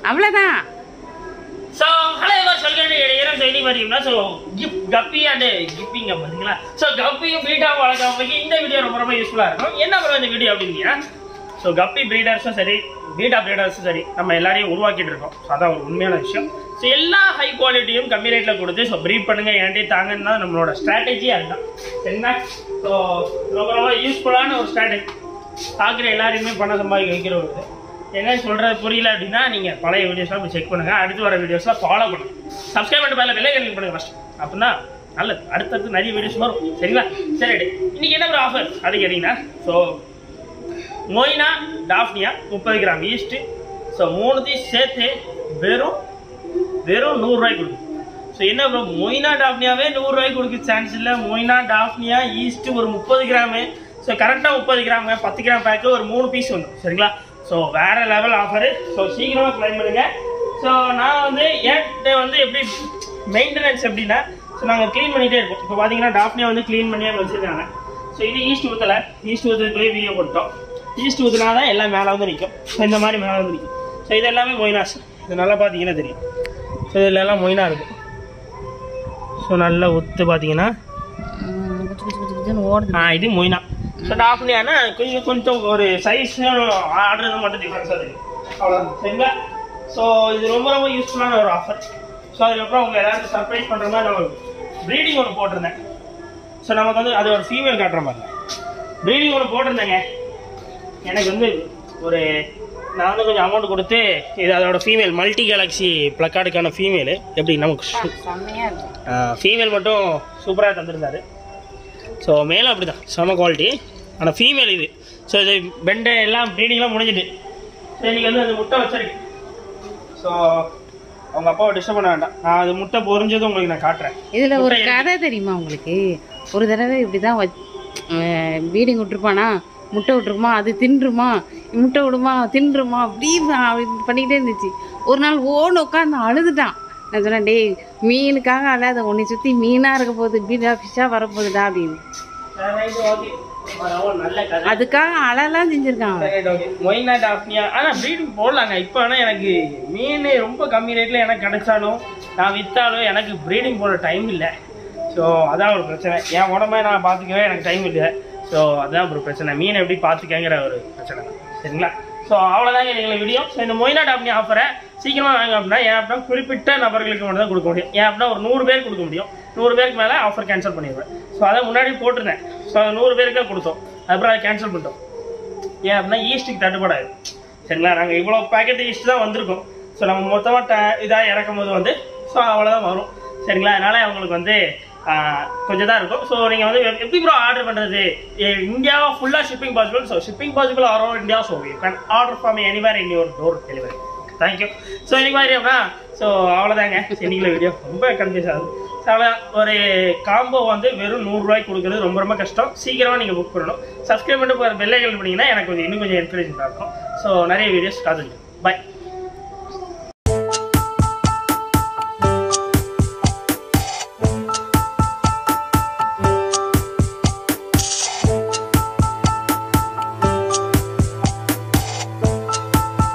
அவ்வளவுதான் so hello எவர் சொல்கிறது இடம் சொல்லி பார்த்தீங்கன்னா ஸோ கிப் கப்பி அண்டு கிப்பிங்க பார்த்தீங்களா ஸோ கப்பியும் பீட்டாவும் வளர்க்கறவங்களுக்கு இந்த வீடியோ ரொம்ப ரொம்ப யூஸ்ஃபுல்லாக இருக்கும் என்ன பண்ணுவோம் இந்த வீடியோ அப்படின்னா ஸோ கப்பி ப்ரீடர்ஸும் சரி பீட்டா ப்ரீடர்ஸும் சரி நம்ம எல்லாரையும் உருவாக்கிட்டு இருக்கோம் ஸோ அதான் ஒரு உண்மையான விஷயம் ஸோ எல்லா ஹை குவாலிட்டியும் கம்மி ரேட்டில் கொடுத்து ஸோ ப்ரீட் பண்ணுங்க ஏன்டி தாங்கன்னு தான் நம்மளோட ஸ்ட்ராட்டஜி அதுதான் சரிங்களா ஸோ ரொம்ப ரொம்ப யூஸ்ஃபுல்லான ஒரு ஸ்ட்ராட்டஜி பார்க்குற எல்லாரையுமே பணம் சம்பாதிக்க வைக்கிற ஒரு இது என்ன சொல்றது புரியல அப்படின்னா நீங்க பழைய வீடியோஸ்லாம் போய் செக் பண்ணுங்க அடுத்து வர வீடியோஸ்லாம் ஃபாலோ பண்ணுங்க சப்ஸ்கிரைப் பண்ணிட்டு பல பெல்லை கிளிக் பண்ணுங்க ஃபர்ஸ்ட் அப்படின்னா நல்லது அடுத்தடுத்து நிறைய வீடியோஸ் வரும் சரிங்களா சரி ரைட்டு. இன்னைக்கு என்ன ஒரு ஆஃபர் அது கேட்டீங்கன்னா ஸோ மொய்னா டாஃப்னியா முப்பது கிராம் ஈஸ்ட்டு ஸோ மூணுத்தையும் சேர்த்து வெறும் வெறும் நூறுரூவாய்க்கு கொடுக்கும் ஸோ என்ன ப்ரோ மொய்னா டாஃப்னியாவே நூறுரூவாய்க்கு கொடுக்க சான்ஸ் இல்லை மொய்னா டாஃப்னியா ஈஸ்ட் ஒரு முப்பது கிராமு ஸோ கரெக்டாக முப்பது கிராம் பத்து கிராம் பேக்கு ஒரு மூணு பீஸ் வந்துடும் சரிங்களா ஸோ வேற லெவல் ஆஃபரு ஸோ சீக்கிரமாக கிளைம் பண்ணுங்க ஸோ நான் வந்து என்கிட்ட வந்து எப்படி மெயின்டெனன்ஸ் எப்படின்னா ஸோ நாங்கள் க்ளீன் பண்ணிகிட்டே இருக்கோம் இப்போ பார்த்தீங்கன்னா டாஃப்னியா வந்து க்ளீன் பண்ணியே வச்சுருக்காங்க ஸோ இது ஈஸ்ட் ஊற்றலை ஈஸ்ட் ஊற்றுக்குள்ளேயே வீடியோ போட்டோம் ஈஸ்ட் ஊற்றினா தான் எல்லாம் மேலே வந்து நிற்கும் ஸோ இந்த மாதிரி மேலே வந்து நிற்கும் ஸோ இது எல்லாமே மொய்னாஸ் இது நல்லா பார்த்தீங்கன்னா தெரியும் ஸோ இதில் எல்லாம் மொய்னா இருக்கும் ஸோ நல்லா ஒத்து பார்த்தீங்கன்னா உம், குச்சு குச்சு குச்சு குச்சுன்னு ஓடுது ஆ இது மொய்னா ஸோ டாஃப்னியானா கொஞ்சம் கொஞ்சம் ஒரு சைஸ் ஆடுறது மட்டும் டிஃப்ரென்ஸாக தெரியும் அவ்வளோதான் சரிங்களா ஸோ இது ரொம்ப ரொம்ப யூஸ்ஃபுல்லான ஒரு ஆஃபர் ஸோ அதுக்கப்புறம் உங்கள் எல்லாருக்கும் சர்ப்ரைஸ் பண்ணுற மாதிரி நம்ம ப்ரீடிங் ஒன்று போட்டிருந்தேன் ஸோ நமக்கு வந்து அது ஒரு ஃபீமேல் காட்டுற மாதிரி ப்ரீடிங் ஒன்று போட்டிருந்தேங்க எனக்கு வந்து ஒரு நான் வந்து கொஞ்சம் அமௌண்ட் கொடுத்து இது அதோட ஃபீமேல் மல்டி கேலக்ஸி ப்ளக்கார்டுக்கான ஃபீமேலு எப்படி நமக்கு செம்மையா இருக்கு ஃபீமேல் மட்டும் சூப்பராக தந்திருந்தாரு ஸோ மேலும் அப்படி தான் செம குவாலிட்டி ஆனால் ஃபீமேல் இது ஸோ இது பெண்டை எல்லாம் ப்ரீடிங்லாம் முடிஞ்சிட்டு ஸோ இன்னைக்கு வந்து அது முட்டை வச்சிருக்கு ஸோ அவங்க அப்பாவை டிஸ்டர்ப் பண்ண வேண்டாம் நான் அது முட்டை பொரிஞ்சதும் உங்களுக்கு நான் காட்டுறேன் இதுல ஒரு முட்டை கதை தெரியுமா உங்களுக்கு ஒரு தடவை இப்படிதான் பீடிங் விட்டுருப்பானா முட்டை விட்டுருமா அது தின்றுமா முட்டை விடுமா தின்றுமா அப்படி அப்படி பண்ணிக்கிட்டே இருந்துச்சு ஒரு நாள் ஓன்னு உட்காந்து அழுதுட்டான் நான் சொன்னேன் டேய் மீனுக்காக அழாத உன்னை சுற்றி மீனாக இருக்க போகுது பீடா ஃபிஷ்ஷாக வரப்போகுதுடா அப்படின்னு ஓகே நல்ல கதை அதுக்காக அழலாம் செஞ்சுருக்கான் அவன். Right, okay. மொய்னா டாஃப்னியா ஆனா ப்ரீடிங் போடலாங்க இப்போ ஆனால் எனக்கு மீன் ரொம்ப கம்மி ரேட்ல எனக்கு கிடைச்சாலும் நான் வித்தாலும் எனக்கு ப்ரீடிங் போட டைம் இல்லை ஸோ அதான் ஒரு பிரச்சனை என் உடம்ப நான் பார்த்துக்கவே எனக்கு டைம் இல்லை ஸோ அதான் ஒரு பிரச்சனை மீன் எப்படி பார்த்துக்கங்கிற ஒரு பிரச்சனை தான் சரிங்களா ஸோ அவ்வளோதாங்க எங்களை வீடியோ ஸோ இந்த மொய்னா டாப்னி ஆஃபரை சீக்கிரமா வாங்க அப்படின்னா ஏன் அப்படின்னா குறிப்பிட்ட நபர்களுக்கு மட்டும் தான் கொடுக்க முடியும் ஏன் அப்படின்னா ஒரு நூறு பேர் கொடுக்க முடியும் நூறு பேருக்கு மேலே ஆஃபர் கேன்சல் பண்ணிடுவேன் ஸோ அதை முன்னாடி போட்டிருந்தேன் ஸோ நூறு பேருக்கு தான் கொடுத்தோம் அப்புறம் அதை கேன்சல் பண்ணிட்டோம் ஏன் அப்படின்னா ஈஸ்ட்டுக்கு தட்டுப்படாது சரிங்களா நாங்கள் இவ்வளோ பேக்கெட் ஈஸ்ட் தான் வந்திருக்கோம் ஸோ நம்ம மொத்தமாக ட இதாக இறக்கும் போது வந்து ஸோ அவ்வளோதான் வரும் சரிங்களா அதனால் அவங்களுக்கு வந்து ஆஹ், கொஞ்சம் தான் இருக்கும் ஸோ நீங்கள் வந்து எப்- எப்படி ப்ரோ ஆர்டர் பண்ணுறது இந்தியா ஃபுல்லாக shipping possible so shipping possible all over India so you can order from anywhere in your door delivery thank you so இன்னைக்கு மாதிரி அப்படின்னா ஸோ அவ்வளோதாங்க இன்னைக்குள்ள வீடியோ ரொம்ப கன்ஃபியூஸ் ஆகுது ஸோ அவ்வளோ ஒரு காம்போ வந்து வெறும் நூறுரூவாய்க்கு கொடுக்குறது ரொம்ப ரொம்ப கஷ்டம் சீக்கிரமாக நீங்கள் புக் பண்ணணும் சப்ஸ்கிரைப் பண்ணிட்டு பெல்லைகள் பண்ணிங்கன்னா எனக்கு கொஞ்சம் இன்னும் கொஞ்சம் என்கரேஜிங்காக இருக்கும் ஸோ நிறைய வீடியோஸ் காத்துட்டு பாய்